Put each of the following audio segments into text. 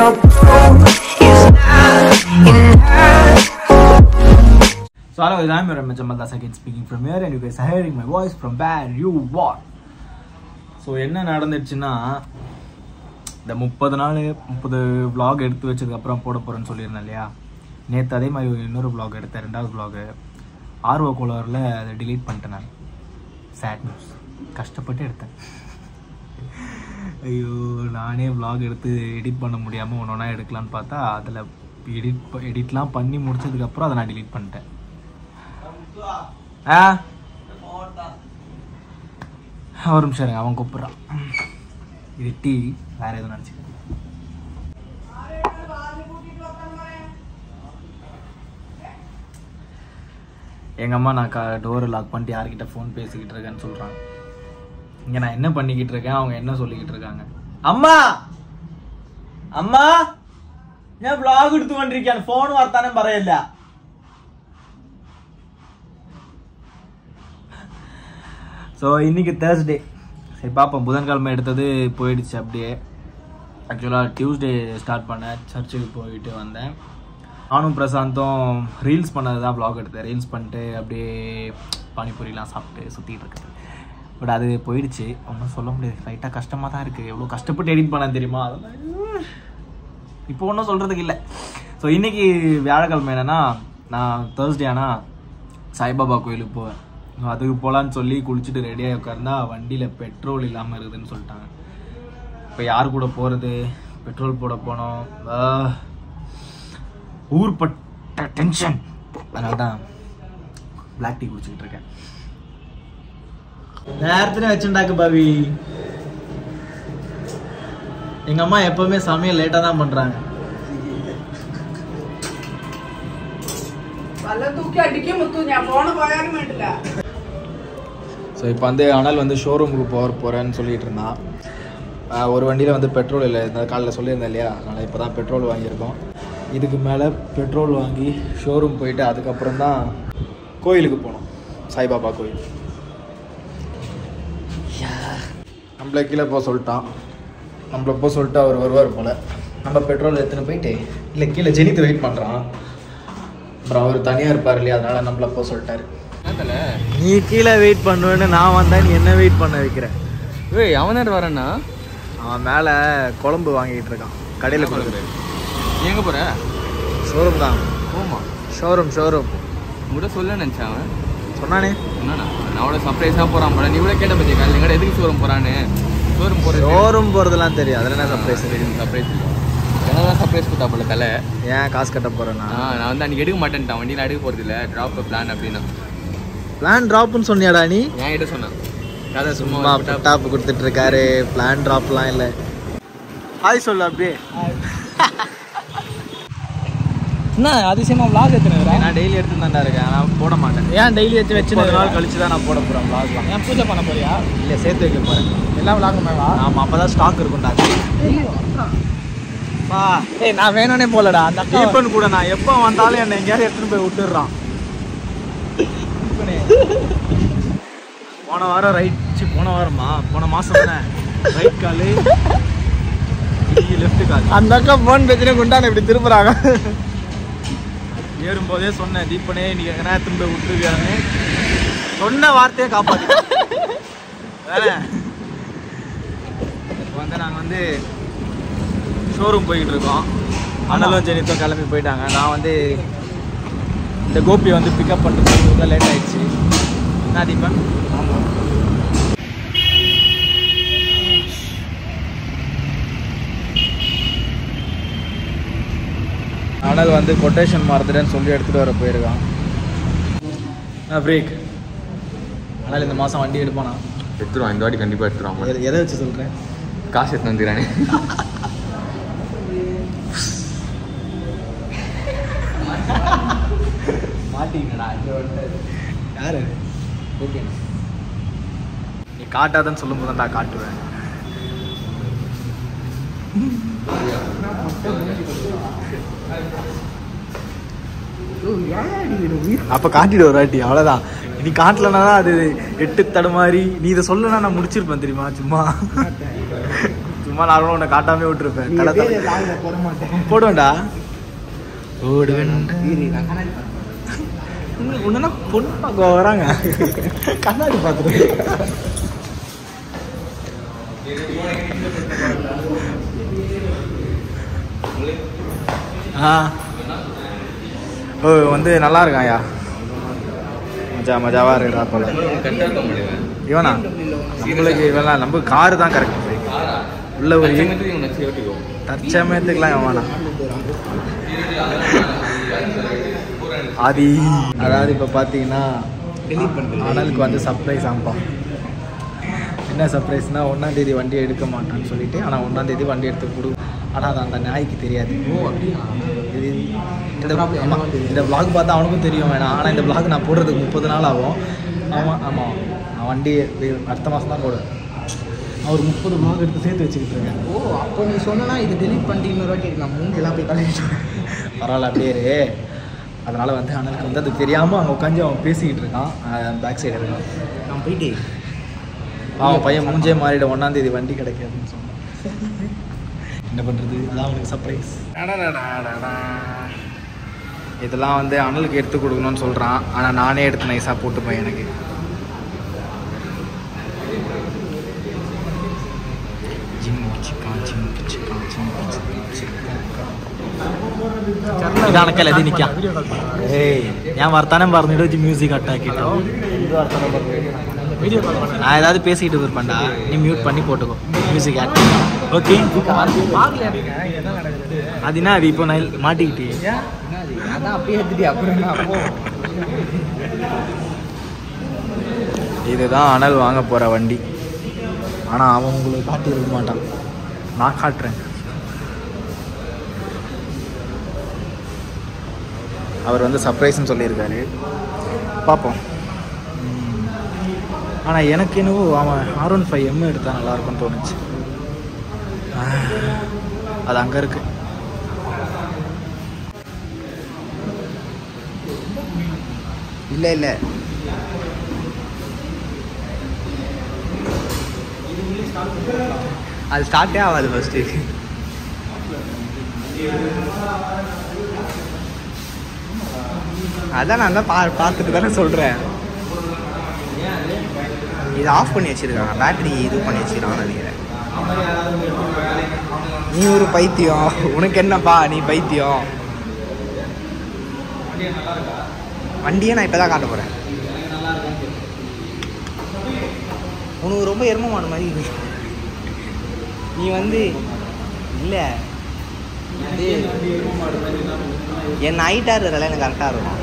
your proof is not enough. So hello, guys, I'm your Jamal Das again speaking from here and you guys are hearing my voice from where you are. So என்ன நடந்துச்சுன்னா இந்த முப்பது நாள் முப்பது vlog எடுத்து வச்சதுக்கப்புறம் போட போகிறேன்னு சொல்லியிருந்தேன் இல்லையா நேற்று அதே மாதிரி இன்னொரு vlog எடுத்தேன் ரெண்டாவது vlog ஆர்வ கோளாறில் அதை delete பண்ணிட்டேன் நான் சேட் நியூஸ் கஷ்டப்பட்டு எடுத்தேன் ஐயோ நானே vlog எடுத்து எடிட் பண்ண முடியாமல் ஒன்று ஒன்றா எடுக்கலான்னு பார்த்தா அதில் எடிட் எடிட்லாம் பண்ணி முடிச்சதுக்கப்புறம் அதை நான் delete பண்ணிட்டேன் ஆ ஒரு நிமிஷம் இருங்க அவன் கூப்பிட்றான் இது டீ வேற எதுவும் நினச்சி எங்கள் அம்மா நான் கா டோரை லாக் பண்ணிட்டு யார்கிட்ட ஃபோன் பேசிக்கிட்டு இருக்கேன்னு சொல்கிறாங்க இங்கே நான் என்ன பண்ணிக்கிட்டு இருக்கேன் அவங்க என்ன சொல்லிக்கிட்டு இருக்காங்க அம்மா அம்மா ഞാൻ വ്ളോഗ് എടുത്തുകൊണ്ടിരിക്കുകയാണ് ഫോൺ വർത്താനം പറയല്ല ஸோ இன்னைக்கு தேர்ஸ்டே சரி பார்ப்போம் புதன்கிழமை எடுத்தது போயிடுச்சு அப்படியே ஆக்சுவலாக டியூஸ்டே ஸ்டார்ட் பண்ணேன் சர்ச்சுக்கு போயிட்டு வந்தேன் நானும் பிரசாந்தும் ரீல்ஸ் பண்ணது தான் vlog எடுத்தேன் ரீல்ஸ் பண்ணிட்டு அப்படியே பானிபூரிலாம் சாப்பிட்டு சுற்றிட்டு இருக்குது பட் அது போயிடுச்சு ஒன்றும் சொல்ல முடியாது லைட்டாக கஷ்டமாக தான் இருக்குது எவ்வளோ கஷ்டப்பட்டு எடிட் பண்ண தெரியுமா அதெல்லாம் இப்போ ஒன்றும் சொல்கிறதுக்கு இல்லை ஸோ இன்னைக்கு வியாழக்கிழமை என்னன்னா நான் தேர்ஸ்டே ஆனால் சாய்பாபா கோயிலுக்கு போவேன் So, அதுக்கு போகலான்னு சொல்லி குளிச்சுட்டு ரெடியாகி உட்கார்ந்தா வண்டியில் பெட்ரோல் இல்லாமல் இருக்குதுன்னு சொல்லிட்டாங்க இப்போ யார் கூட போகிறது பெட்ரோல் போட போனோம் ஆஹ், ஊர்பட்ட டென்ஷன் அதனால தான் பிளாக் டீ குடிச்சிக்கிட்டு இருக்கேன் நேரத்துல வச்சுண்டாக்கு பாவி எங்க அம்மா எப்பவுமே சமையல் லேட்டா தான் பண்றாங்க വല്ല തൂക്കി അടിക്കും മുത്തു ഞാൻ ഫോണ് പോയാലും വേണ്ടില്ല ஸோ இப்போ வந்து அனல் வந்து ஷோரூமுக்கு போக போகிறேன்னு சொல்லிட்டு இருந்தான் ஆஹ் ஒரு வண்டியில் வந்து பெட்ரோல் இல்லை இந்த காலையில் சொல்லியிருந்தேன் இல்லையா அதனால் இப்போ தான் பெட்ரோல் வாங்கியிருக்கோம் இதுக்கு மேலே பெட்ரோல் வாங்கி ஷோரூம் போயிட்டு அதுக்கப்புறம் தான் கோயிலுக்கு போனோம் சாய்பாபா கோயில் நம்மளை கீழே போக சொல்லிட்டான் நம்மளை போக சொல்லிட்டு அவர் வருவார் போல் நம்ம பெட்ரோல் எடுத்துன்னு போயிட்டு இல்லை கீழே ஜெனித்து வெயிட் பண்ணுறான் அப்புறம் அவர் தனியாக இருப்பார் இல்லையா அதனால் நம்மளை போக சொல்லிட்டாரு நீ கீழே வெயிட் பண்ணுவேன்னு நான் வந்தா நீ என்ன வெயிட் பண்ண வைக்கிற ஏய் அவன் தான் வரேன்னா அவன் மேலே குழம்பு வாங்கிட்டு இருக்கான் கடையில் குழம்பு நீ எங்க போற ஷோரூம் தான் போமா ஷோரூம் ஷோரூம் உங்கள்கிட்ட சொல்ல நினைச்சேன் அவன் சொன்னானே என்னண்ணா நான் அவ்வளோ சர்ப்ரைஸாக போகிறான் போல நீ கூட கேட்ட பற்றி காலையில் எங்கடா எதுக்கு ஷோரூம் போகிறான்னு ஷோரூம் போகிறது ஷோரூம் போகிறதுலாம் தெரியும் அதில் என்ன சர்ப்ரைஸ் சர்ப்ரைஸ் இல்லை எனக்கு தான் சர்ப்ரைஸ் கொடுத்தா போல தலை ஏன் காசு கட்ட போகிறேன்னா ஆ நான் வந்து அன்றைக்கி எடுக்க மாட்டேன்ட்டான் வண்டி நான் எடுக்க போகிறது இல்லை ட்ராப் பிளான் அப்படின்னா பிளான் ட்ராப்னு சொன்னியாடா நீ என் கிட்ட சொன்னான் கதை சும்மா சும்மா விட்டா- டாப் கொடுத்துட்டு இருக்காரு பிளான் ட்ராப்லாம் இல்லை ஹாய் சொல்லு அப்படியே என்ன அதிசயமா vlog எடுத்துனுக்குறேன் நான் டெய்லி எடுத்து தான்டா இருக்கேன் நான் போட மாட்டேன் ஏன் டெய்லி எடுத்து வச்சு முப்பது நாள் கழிச்சு தான் நான் போட போகிறேன் vlogலாம் ஏன் பூஜை பண்ண போறியா இல்லை சேர்த்து வைக்க போகிறேன் எல்லாம் விளாங்குமேவா ஆமாம் அப்போ தான் ஸ்டாக் இருக்கும்டா பா ஏய் நான் வேணும்னே போலடா அந்த அக்கா தீபன் கூட நான் எப்போ வந்தாலும் என்னை எங்கேயாவது எடுத்துன்னு போய் விட்டுடுறான் போன வாரம் ரைட் சி போன வாரமா போன மாசம் தானே ரைட் காலு லெஃப்ட் கால் அந்த அக்கா ஃபோன் பேசினே குண்டான இப்படி திருப்புறாங்க ஏறும்போதே சொன்னேன் தீபனே நீ எங்கன்னா எடுத்துன்னு போய் விட்டுருவியான்னு சொன்ன வார்த்தையை காப்பாத்து வேற இப்போ வந்து நாங்கள் வந்து ஷோரூம் போய்கிட்டு இருக்கோம் அனலும் ஜெனித்தும் கிளம்பி போயிட்டாங்க நான் வந்து இந்த கோபியை வந்து பிக்கப் பண்ணுறதுக்கு லேட் ஆயிடுச்சு என்ன தீபன் அனல் வந்து கொட்டேஷன் மாறுதுன்னு சொல்லி எடுத்துகிட்டு வர போயிருக்கான் பிரேக் ஆனால் இந்த மாதம் வண்டி எடுப்பானா எடுத்துருவான் இந்த வாட்டி கண்டிப்பாக எடுத்துருவான் எதை- எதை வச்சு சொல்கிறேன் காசு எடுத்து வந்துக்கிறானே மாட்டிங்கடா யாரு ஓகே நீ காட்டாதன்னு சொல்லும் போது தான் காட்டுவேன் அப்ப காட்டிடு ஒரு வாட்டி அவ்வளவுதான் நீ காட்டலனா தான் அது எட்டு தடுமாறி நீ இதை சொல்லனா நான் முடிச்சிருப்பேன் தெரியுமா சும்மா சும்மா நார்மலாக உன்னை காட்டாமே விட்டுருப்பேன் நீ கடை எப்படியே தலை. லாகில் போட மாட்டேன் போடுவேன்டா போடுவேன் இரு, நான் கண்ணாடி பார்க்கிறேன். உன்னா பொண்ணு பார்க்க வராங்க கண்ணாடி பார்த்துட்டு ஆ ஓ வந்து நல்லா இருக்கான்யா மஜா மஜாவா இருக்குடா போல கரெக்டாக இருக்க முடியாது இவனா நம்மளுக்கு இவெல்லாம் நம்ம காரு தான் கரெக்ட் உள்ள ஒரு இவனை சேர்த்துக்கோ தற்சமயத்துக்குலாம் இவன் வேணாம் ஆதி அதாவது இப்போ பார்த்தீங்கன்னா Delete பண்றது. அனலுக்கு வந்து சர்ப்ரைஸ் ஆம்பா என்ன சர்ப்ரைஸ்னா ஒன்றாம் தேதி வண்டி எடுக்க மாட்டான்னு சொல்லிட்டு ஆனால் ஒன்றாம் தேதி வண்டி எடுத்து கொடு ஆனால் அது அந்த நாய்க்கு தெரியாது ஓ அப்படியா இது இந்த ஆமா, இந்த vlog பார்த்தா அவனுக்கும் தெரியும் வேணாம் ஆனால் இந்த vlog நான் போடுறதுக்கு முப்பது நாள் ஆகும் ஆமாம் ஆமாம் நான் வண்டி வே- அடுத்த மாதம் தான் போடுவேன் நான் ஒரு முப்பது vlog எடுத்து சேர்த்து வச்சுக்கிட்டு இருக்கேன் ஓ அப்போ நீ சொன்னா இது டெலிட் பண்ணிட்டு இன்னொரு வாட்டி நான் மூஞ்செல்லாம் போய் கழுவிட்டு பரவாயில்ல அப்படியே இரு. அதனால வந்து அண்ணனுக்கு வந்து அது தெரியாமல் அங்கே உட்காந்து அவன் பேசிக்கிட்டு இருக்கான் பேக் சைடு இருக்கான் நான் போயிட்டு அவன் பையன் மூஞ்சே மாறிட ஒன்றாம் தேதி வண்டி கிடைக்காதுன்னு சொன்னான் என்ன பண்ணுறது அதான் அவனுக்கு சர்ப்ரைஸ் இதெல்லாம் வந்து அனலுக்கு எடுத்து கொடுக்கணும்னு சொல்கிறான் ஆனால் நானே எடுத்து நைஸாக போட்டுப்பேன் எனக்கு ஜிம் சிக்கா ஜிம் சிக்கா ஜிம் ഇതാണക്കല്ല ഇത് നിൽക്കാം ഏയ് ഞാൻ വർത്താനം പറഞ്ഞിട്ട് വെച്ച് മ്യൂസിക് കട്ടാക്കിട്ടോ நான் ஏதாவது பேசிக்கிட்டு இருப்பேன்டா நீ மியூட் பண்ணி போட்டுக்கோ மியூசிக் ஆட் ஓகே அது என்ன அது இப்போ நான் மாட்டிக்கிட்டு அதான் அப்பயே எடுத்துட்டு அப்புறம் என்ன அப்போ இதுதான் அனல் வாங்க போகிற வண்டி ஆனால் அவன் உங்களுக்கு காட்டியிருக்க மாட்டான் நான் காட்டுறேன் அவர் வந்து சர்ப்ரைஸ்னு சொல்லியிருக்காரு பார்ப்போம் ஆனால் எனக்கு என்னவோ அவன் ஆர் ஒன் ஃபைவ் எம் எடுத்தால் நல்லாயிருக்கும்னு தோணுச்சு ஆஹ், அது அங்கே இருக்கு இல்லை இல்லை அது ஸ்டார்ட்டே ஆகாது ஃபஸ்ட்டு அதான் நான் தான் பா பார்த்துட்டு தானே சொல்கிறேன் இது ஆஃப் பண்ணி வச்சிருக்காங்க பேட்டரி இது பண்ணி வச்சிருக்காங்கன்னு நினைக்கிறேன் நீ ஒரு பைத்தியம் உனக்கு என்னப்பா நீ பைத்தியம் வண்டியை நான் இப்போ தான் காட்ட போகிறேன் உனக்கு ரொம்ப எருமமான மாதிரி இருக்கு நீ வந்து இல்லை இது என் ஹைட்டாக இருக்கிறதெல்லாம் எனக்கு கரெக்டாக இருக்கும்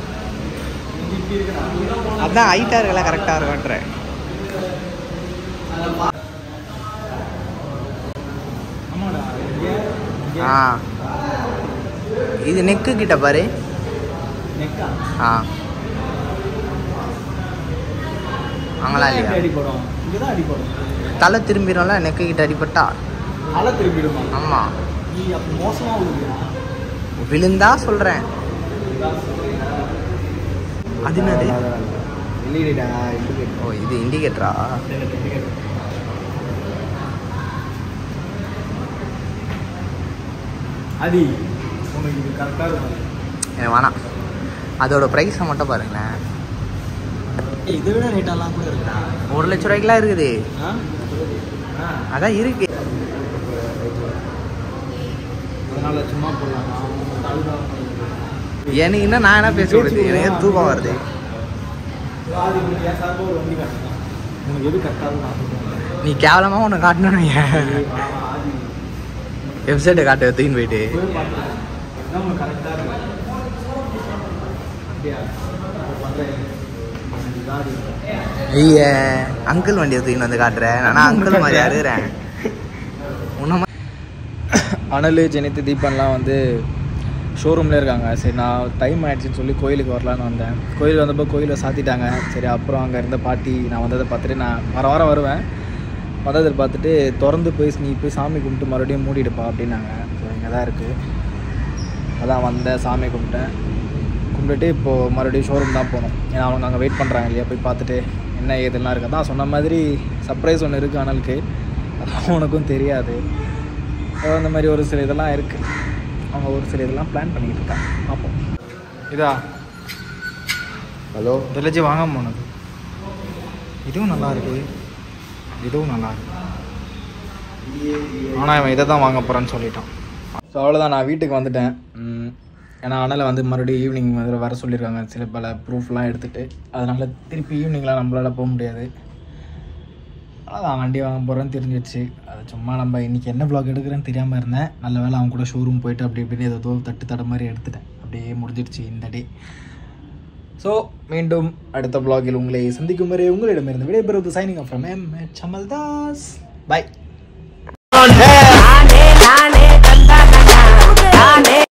அதான் ஹைட்டாக இருக்கலாம் கரெக்டாக இருக்கும்ன்ற ஆ இது நெக்கு கிட்ட பாரு ஆ அங்கெல்லாம் இல்லையா அடிப்படும் இங்கே தான் அடிப்படும் தலை திரும்பிடும்ல நெக்கு கிட்ட அடிபட்டா தலை திரும்பிடுமா ஆமாம் நீ அப்போ மோசமாக விழுவியா விழுந்தா சொல்கிறேன் அது என்னது இல்லைடா ஓ இது இண்டிகேட்டரா அதி உனக்கு இது கரெக்டாக இருக்கும் எனக்கு வேணாம் அதோட ப்ரைஸை மட்டும் பாருங்களேன் இதை விட ரேட்டெல்லாம் கூட இருக்குடா ஒரு லட்ச ரூபாய்க்குலாம் இருக்குது ஆ ஆ அதான் இருக்கு அதனால சும்மா போடலாம் எனக்கு இன்னும் நான் என்ன பேச கொடுத்து எனக்கு தூக்கம் வருது உனக்கு எது கரெக்டாக இருக்கும் நீ கேவலமாக உன்னை காட்டணும்னு வெப்சைட்டை காட்டு தூக்கின்னு போயிட்டு உனக்கு கரெக்டாக இருக்கும் அப்படியா பண்ணுறேன் ஐய அங்கிள் வண்டியை தூக்கின்னு வந்து காட்டுறேன் நான் அங்கிள் மாதிரி அழுகிறேன் உன்ன அனல் ஜெனித்து தீபன்லாம் வந்து ஷோரூமில் இருக்காங்க சரி நான் டைம் ஆயிடுச்சுன்னு சொல்லி கோயிலுக்கு வரலான்னு வந்தேன் கோயில் வந்தப்போ கோயிலை சாத்திட்டாங்க சரி அப்புறம் அங்கே இருந்த பாட்டி நான் வந்ததை பார்த்துட்டு நான் வர வாரம் வருவேன் வந்ததை பார்த்துட்டு திறந்து போய் நீ போய் சாமி கும்பிட்டு மறுபடியும் மூடிடுப்பா அப்படின்னாங்க ஸோ இங்கே தான் இருக்குது அதான் வந்தேன் சாமி கும்பிட்டேன் கும்பிட்டுட்டு இப்போது மறுபடியும் ஷோரூம் தான் போகணும் ஏன்னா அவங்க அங்கே வெயிட் பண்ணுறாங்க இல்லையா போய் பார்த்துட்டு என்ன ஏதுலாம் இருக்குது அதான் சொன்ன மாதிரி சர்ப்ரைஸ் ஒன்று இருக்குது அனலுக்கு உனக்கும் தெரியாது So, அந்த மாதிரி ஒரு சில இதெல்லாம் இருக்குது அவங்க ஒரு சில இதெல்லாம் பிளான் பண்ணிக்கிட்டு இருக்காங்க பார்ப்போம் இதா ஹலோ வில்லேஜ் வாங்காம போனது இதுவும் நல்லா இருக்கு இதுவும் நல்லா இருக்கு ஆனால் இவன் இதை தான் வாங்க போகிறான்னு சொல்லிட்டான் ஸோ அவ்வளோதான் நான் வீட்டுக்கு வந்துட்டேன் உம், ஏன்னா அண்ணலை வந்து மறுபடியும் ஈவினிங் வந்து வர சொல்லியிருக்காங்க சில பல ப்ரூஃப்லாம் எடுத்துகிட்டு அதனால் திருப்பி ஈவினிங்லாம் நம்மளால் போக முடியாது அதான் வண்டி வாங்க போகிறேன்னு தெரிஞ்சிடுச்சு அது சும்மா நம்ம இன்றைக்கி என்ன vlog எடுக்கிறேன்னு தெரியாமல் இருந்தேன் நல்ல வேளை அவங்க கூட ஷோரூம் போயிட்டு அப்படி இப்படின்னு ஏதோ தட்டு தட மாதிரி எடுத்துட்டேன் அப்படியே முடிஞ்சிடுச்சு இந்த டே ஸோ மீண்டும் அடுத்த vlogல் உங்களை சந்திக்கும் வரை உங்களிடமிருந்து விடைபெறுவது signing off from M Samaldas by